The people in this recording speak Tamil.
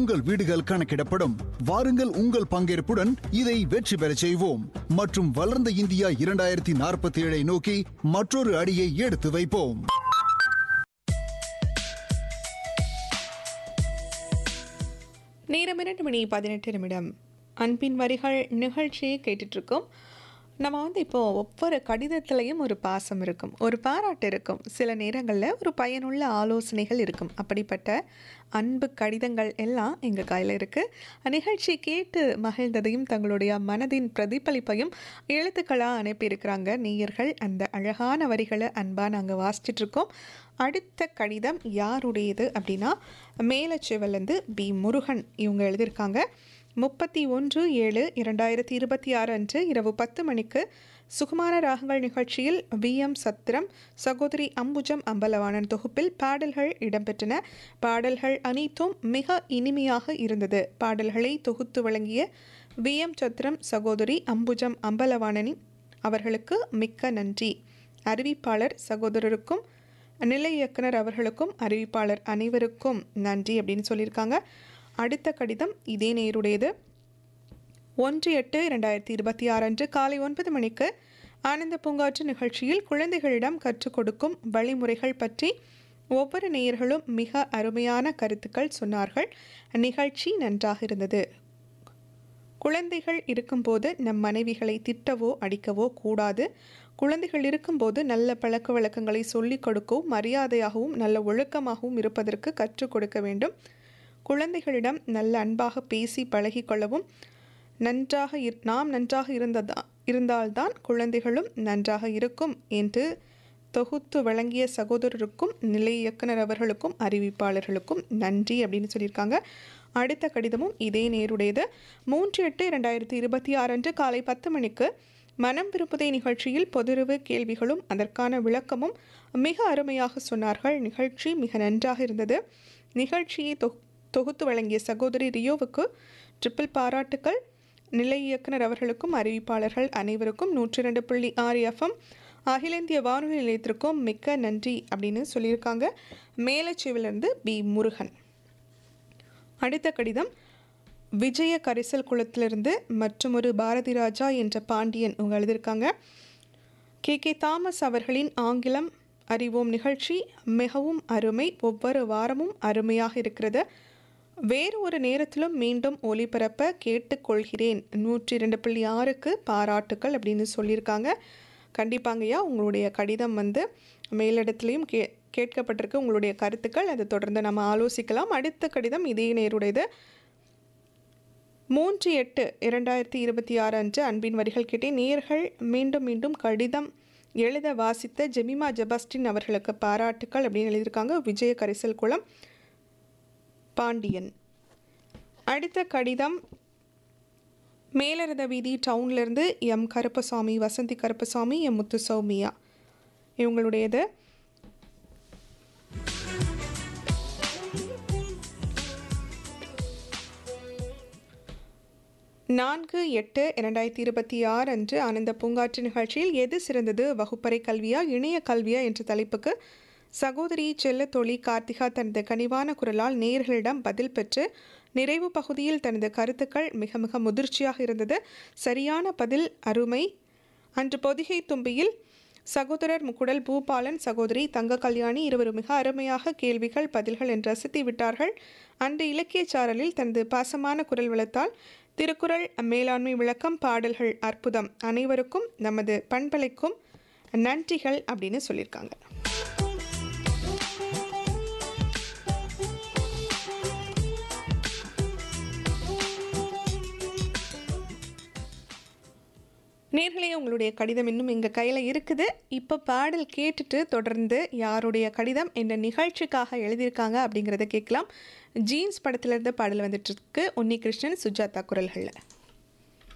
உங்கள் வீடுகள் கணக்கிடப்படும் வாருங்கள் உங்கள் பங்கேற்புடன் இதை வெற்றி பெறச் செய்வோம் மற்றும் வளர்ந்த இந்தியா இரண்டாயிரத்தி நாற்பத்தி ஏழை நோக்கி மற்றொரு அடியை எடுத்து வைப்போம் நேரம் இரண்டு மணி பதினெட்டு நிமிடம் அன்பின் வரிகள் நிகழ்ச்சியை கேட்டுட்ருக்கோம் நம்ம வந்து இப்போது ஒவ்வொரு கடிதத்துலேயும் ஒரு பாசம் இருக்கும் ஒரு பாராட்டு இருக்கும் சில நேரங்களில் ஒரு பயனுள்ள ஆலோசனைகள் இருக்கும் அப்படிப்பட்ட அன்பு கடிதங்கள் எல்லாம் எங்கள் கையில் இருக்குது நிகழ்ச்சி கேட்டு மகிழ்ந்ததையும் தங்களுடைய மனதின் பிரதிபலிப்பையும் எழுத்துக்களாக அனுப்பியிருக்கிறாங்க நேயர்கள் அந்த அழகான வரிகளை அன்பாக நாங்கள் வாசிச்சிட்ருக்கோம் அடுத்த கடிதம் யாருடையது அப்படின்னா மேலச்செவல்லேருந்து பி முருகன் இவங்க எழுதியிருக்காங்க முப்பத்தி ஒன்று ஏழு இரண்டாயிரத்தி இருபத்தி ஆறு அன்று இரவு பத்து மணிக்கு சுகுமார ராகங்கள் நிகழ்ச்சியில் வி எம் சத்திரம் சகோதரி அம்புஜம் அம்பலவாணன் தொகுப்பில் பாடல்கள் இடம்பெற்றன பாடல்கள் அனைத்தும் மிக இனிமையாக இருந்தது பாடல்களை தொகுத்து வழங்கிய வி எம் சத்திரம் சகோதரி அம்புஜம் அம்பலவாணனின் அவர்களுக்கு மிக்க நன்றி அறிவிப்பாளர் சகோதரருக்கும் நிலை இயக்குனர் அவர்களுக்கும் அறிவிப்பாளர் அனைவருக்கும் நன்றி அப்படின்னு சொல்லியிருக்காங்க அடுத்த கடிதம் இதே நேருடையது ஒன்று எட்டு இரண்டாயிரத்தி இருபத்தி ஆறு அன்று காலை ஒன்பது மணிக்கு ஆனந்த பூங்காற்று நிகழ்ச்சியில் குழந்தைகளிடம் கற்றுக் கொடுக்கும் வழிமுறைகள் பற்றி ஒவ்வொரு நேயர்களும் மிக அருமையான கருத்துக்கள் சொன்னார்கள் நிகழ்ச்சி நன்றாக இருந்தது குழந்தைகள் இருக்கும்போது நம் மனைவிகளை திட்டவோ அடிக்கவோ கூடாது குழந்தைகள் இருக்கும்போது நல்ல பழக்க வழக்கங்களை சொல்லிக் கொடுக்கவும் மரியாதையாகவும் நல்ல ஒழுக்கமாகவும் இருப்பதற்கு கற்றுக் கொடுக்க வேண்டும் குழந்தைகளிடம் நல்ல அன்பாக பேசி பழகி கொள்ளவும் நன்றாக இர் நாம் நன்றாக இருந்ததா இருந்தால்தான் குழந்தைகளும் நன்றாக இருக்கும் என்று தொகுத்து வழங்கிய சகோதரருக்கும் நிலை இயக்குனர் அவர்களுக்கும் அறிவிப்பாளர்களுக்கும் நன்றி அப்படின்னு சொல்லியிருக்காங்க அடுத்த கடிதமும் இதே நேருடையது மூன்று எட்டு இரண்டாயிரத்தி இருபத்தி ஆறு அன்று காலை பத்து மணிக்கு மனம் விரும்புதை நிகழ்ச்சியில் பொதுருவு கேள்விகளும் அதற்கான விளக்கமும் மிக அருமையாக சொன்னார்கள் நிகழ்ச்சி மிக நன்றாக இருந்தது நிகழ்ச்சியை தொ தொகுத்து வழங்கிய சகோதரி ரியோவுக்கு ட்ரிபிள் பாராட்டுக்கள் நிலை இயக்குனர் அவர்களுக்கும் அறிவிப்பாளர்கள் அனைவருக்கும் நூற்றி ரெண்டு புள்ளி ஆறு எஃப்எம் அகில இந்திய வானொலி நிலையத்திற்கும் மிக்க நன்றி அப்படின்னு சொல்லியிருக்காங்க மேலச்சேவிலிருந்து பி முருகன் அடுத்த கடிதம் விஜய கரிசல் குளத்திலிருந்து மற்றும் ஒரு பாரதி ராஜா என்ற பாண்டியன் இவங்க எழுதியிருக்காங்க கே கே தாமஸ் அவர்களின் ஆங்கிலம் அறிவோம் நிகழ்ச்சி மிகவும் அருமை ஒவ்வொரு வாரமும் அருமையாக இருக்கிறது வேறு ஒரு நேரத்திலும் மீண்டும் ஒளிபரப்ப கேட்டுக்கொள்கிறேன் நூற்றி ரெண்டு புள்ளி ஆறுக்கு பாராட்டுக்கள் அப்படின்னு சொல்லியிருக்காங்க கண்டிப்பாங்கய்யா உங்களுடைய கடிதம் வந்து மேலிடத்துலையும் கே கேட்கப்பட்டிருக்கு உங்களுடைய கருத்துக்கள் அதை தொடர்ந்து நம்ம ஆலோசிக்கலாம் அடுத்த கடிதம் இதே நேருடையது மூன்று எட்டு இரண்டாயிரத்தி இருபத்தி ஆறு அன்று அன்பின் வரிகள் கேட்டே நேர்கள் மீண்டும் மீண்டும் கடிதம் எழுத வாசித்த ஜெமிமா ஜெபாஸ்டின் அவர்களுக்கு பாராட்டுக்கள் அப்படின்னு எழுதியிருக்காங்க விஜய கரிசல் குளம் பாண்டியன் அடுத்த கடிதம் மேலரத வீதி டவுன்லேருந்து எம் கருப்பசாமி வசந்தி கருப்பசாமி எம் முத்து சௌமியா இவங்களுடையது நான்கு எட்டு இரண்டாயிரத்தி இருபத்தி ஆறு அன்று ஆனந்த பூங்காற்று நிகழ்ச்சியில் எது சிறந்தது வகுப்பறை கல்வியா இணைய கல்வியா என்ற தலைப்புக்கு சகோதரி செல்லத்தொழி கார்த்திகா தனது கனிவான குரலால் நேயர்களிடம் பதில் பெற்று நிறைவு பகுதியில் தனது கருத்துக்கள் மிக மிக முதிர்ச்சியாக இருந்தது சரியான பதில் அருமை அன்று பொதிகை தும்பியில் சகோதரர் முக்குடல் பூபாலன் சகோதரி தங்க கல்யாணி இருவரும் மிக அருமையாக கேள்விகள் பதில்கள் என்று ரசித்து விட்டார்கள் அன்று இலக்கிய சாரலில் தனது பாசமான குரல் வளத்தால் திருக்குறள் மேலாண்மை விளக்கம் பாடல்கள் அற்புதம் அனைவருக்கும் நமது பண்பலைக்கும் நன்றிகள் அப்படின்னு சொல்லியிருக்காங்க நேர்களே உங்களுடைய கடிதம் இன்னும் எங்கள் கையில் இருக்குது இப்போ பாடல் கேட்டுட்டு தொடர்ந்து யாருடைய கடிதம் என்ற நிகழ்ச்சிக்காக எழுதியிருக்காங்க அப்படிங்கிறத கேட்கலாம் ஜீன்ஸ் படத்திலிருந்து பாடல் வந்துட்டுருக்கு உன்னி கிருஷ்ணன் சுஜாதா குரல்களில்